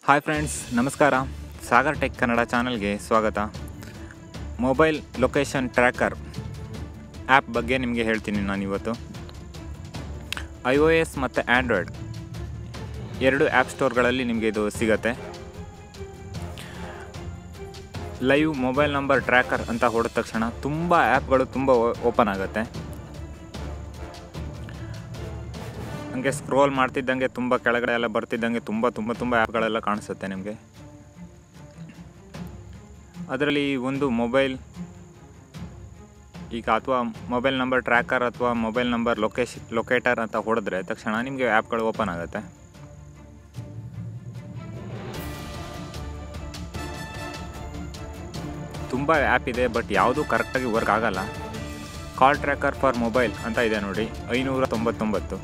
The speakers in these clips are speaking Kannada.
ಹಾಯ್ ಫ್ರೆಂಡ್ಸ್ ನಮಸ್ಕಾರ ಸಾಗರ್ ಟೆಕ್ ಕನ್ನಡ ಚಾನಲ್ಗೆ ಸ್ವಾಗತ ಮೊಬೈಲ್ ಲೊಕೇಶನ್ ಟ್ರ್ಯಾಕರ್ ಆ್ಯಪ್ ಬಗ್ಗೆ ನಿಮಗೆ ಹೇಳ್ತೀನಿ ನಾನು ಇವತ್ತು ಐ ಒ ಎಸ್ ಮತ್ತು ಆ್ಯಂಡ್ರಾಯ್ಡ್ ಎರಡು ಆ್ಯಪ್ ಸ್ಟೋರ್ಗಳಲ್ಲಿ ನಿಮಗೆ ಇದು ಸಿಗತ್ತೆ ಲೈವ್ ಮೊಬೈಲ್ ನಂಬರ್ ಟ್ರ್ಯಾಕರ್ ಅಂತ ಹೊಡೆದ ತಕ್ಷಣ ತುಂಬ ಆ್ಯಪ್ಗಳು ತುಂಬ ಓಪನ್ ಆಗುತ್ತೆ ಹಂಗೆ ಸ್ಕ್ರೋಲ್ ಮಾಡ್ತಿದ್ದಂಗೆ ತುಂಬ ಕೆಳಗಡೆ ಎಲ್ಲ ಬರ್ತಿದ್ದಂಗೆ ತುಂಬ ತುಂಬ ತುಂಬ ಆ್ಯಪ್ಗಳೆಲ್ಲ ಕಾಣಿಸುತ್ತೆ ನಿಮಗೆ ಅದರಲ್ಲಿ ಒಂದು ಮೊಬೈಲ್ ಈಗ ಅಥವಾ ಮೊಬೈಲ್ ನಂಬರ್ ಟ್ರ್ಯಾಕರ್ ಅಥವಾ ಮೊಬೈಲ್ ನಂಬರ್ ಲೊಕೇಶ್ ಲೊಕೇಟರ್ ಅಂತ ಹೊಡೆದ್ರೆ ತಕ್ಷಣ ನಿಮಗೆ ಆ್ಯಪ್ಗಳು ಓಪನ್ ಆಗುತ್ತೆ ತುಂಬ ಆ್ಯಪ್ ಇದೆ ಬಟ್ ಯಾವುದೂ ಕರೆಕ್ಟಾಗಿ ವರ್ಕ್ ಆಗಲ್ಲ ಕಾಲ್ ಟ್ರ್ಯಾಕರ್ ಫಾರ್ ಮೊಬೈಲ್ ಅಂತ ಇದೆ ನೋಡಿ ಐನೂರ ತೊಂಬತ್ತೊಂಬತ್ತು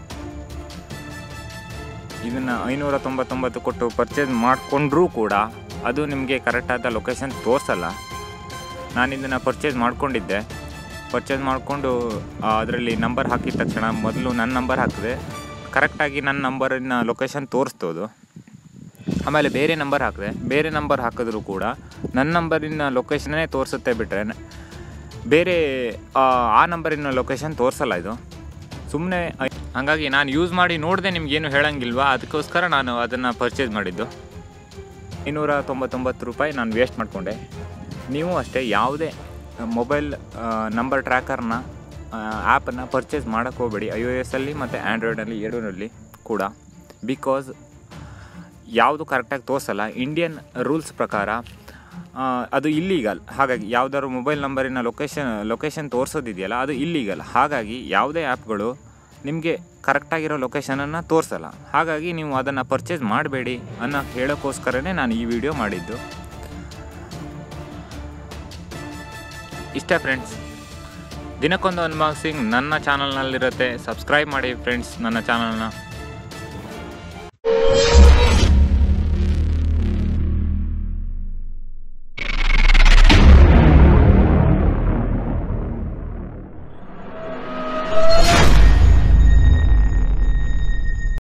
ಇದನ್ನು ಐನೂರ ತೊಂಬತ್ತೊಂಬತ್ತು ಕೊಟ್ಟು ಪರ್ಚೇಸ್ ಮಾಡಿಕೊಂಡ್ರೂ ಕೂಡ ಅದು ನಿಮಗೆ ಕರೆಕ್ಟಾದ ಲೊಕೇಶನ್ ತೋರಿಸಲ್ಲ ನಾನು ಇದನ್ನು ಪರ್ಚೇಸ್ ಮಾಡ್ಕೊಂಡಿದ್ದೆ ಪರ್ಚೇಸ್ ಮಾಡಿಕೊಂಡು ಅದರಲ್ಲಿ ನಂಬರ್ ಹಾಕಿದ ತಕ್ಷಣ ಮೊದಲು ನನ್ನ ನಂಬರ್ ಹಾಕಿದೆ ಕರೆಕ್ಟಾಗಿ ನನ್ನ ನಂಬರಿನ ಲೊಕೇಶನ್ ತೋರಿಸ್ತೋದು ಆಮೇಲೆ ಬೇರೆ ನಂಬರ್ ಹಾಕಿದೆ ಬೇರೆ ನಂಬರ್ ಹಾಕಿದ್ರು ಕೂಡ ನನ್ನ ನಂಬರಿನ ಲೊಕೇಶನ್ನೇ ತೋರಿಸುತ್ತೆ ಬಿಟ್ಟರೆ ಬೇರೆ ಆ, ಆ ನಂಬರಿನ ಲೊಕೇಶನ್ ತೋರಿಸಲ್ಲ ಇದು ಸುಮ್ಮನೆ ಹಾಗಾಗಿ ನಾನು ಯೂಸ್ ಮಾಡಿ ನೋಡಿದೆ ನಿಮ್ಗೇನು ಹೇಳಂಗಿಲ್ವಾ ಅದಕ್ಕೋಸ್ಕರ ನಾನು ಅದನ್ನು ಪರ್ಚೇಸ್ ಮಾಡಿದ್ದು ಇನ್ನೂರ ತೊಂಬತ್ತೊಂಬತ್ತು ರೂಪಾಯಿ ನಾನು ವೇಸ್ಟ್ ಮಾಡಿಕೊಂಡೆ ನೀವು ಅಷ್ಟೇ ಯಾವುದೇ ಮೊಬೈಲ್ ನಂಬರ್ ಟ್ರ್ಯಾಕರ್ನ ಆ್ಯಪನ್ನು ಪರ್ಚೇಸ್ ಮಾಡೋಕ್ಕೆ ಹೋಗಬೇಡಿ ಐ ಒ ಎಸ್ಸಲ್ಲಿ ಮತ್ತು ಆ್ಯಂಡ್ರಾಯ್ಡಲ್ಲಿ ಎರಡರಲ್ಲಿ ಕೂಡ ಬಿಕಾಸ್ ಯಾವುದು ಕರೆಕ್ಟಾಗಿ ತೋರಿಸಲ್ಲ ಇಂಡಿಯನ್ ರೂಲ್ಸ್ ಪ್ರಕಾರ ಆ, ಅದು ಇಲ್ಲೀಗಲ್ ಹಾಗಾಗಿ ಯಾವುದಾದ್ರು ಮೊಬೈಲ್ ನಂಬರಿನ ಲೊಕೇಶನ್ ಲೊಕೇಶನ್ ತೋರಿಸೋದಿದೆಯಲ್ಲ ಅದು ಇಲ್ಲೀಗಲ್ ಹಾಗಾಗಿ ಯಾವುದೇ ಆ್ಯಪ್ಗಳು ನಿಮಗೆ ಕರೆಕ್ಟಾಗಿರೋ ಲೊಕೇಶನನ್ನು ತೋರಿಸಲ್ಲ ಹಾಗಾಗಿ ನೀವು ಅದನ್ನು ಪರ್ಚೇಸ್ ಮಾಡಬೇಡಿ ಅನ್ನೋ ಹೇಳೋಕ್ಕೋಸ್ಕರನೇ ನಾನು ಈ ವಿಡಿಯೋ ಮಾಡಿದ್ದು ಇಷ್ಟ ಫ್ರೆಂಡ್ಸ್ ದಿನಕ್ಕೊಂದು ಅನ್ಬಾಕ್ಸಿಂಗ್ ನನ್ನ ಚಾನಲ್ನಲ್ಲಿರುತ್ತೆ ಸಬ್ಸ್ಕ್ರೈಬ್ ಮಾಡಿ ಫ್ರೆಂಡ್ಸ್ ನನ್ನ ಚಾನಲ್ನ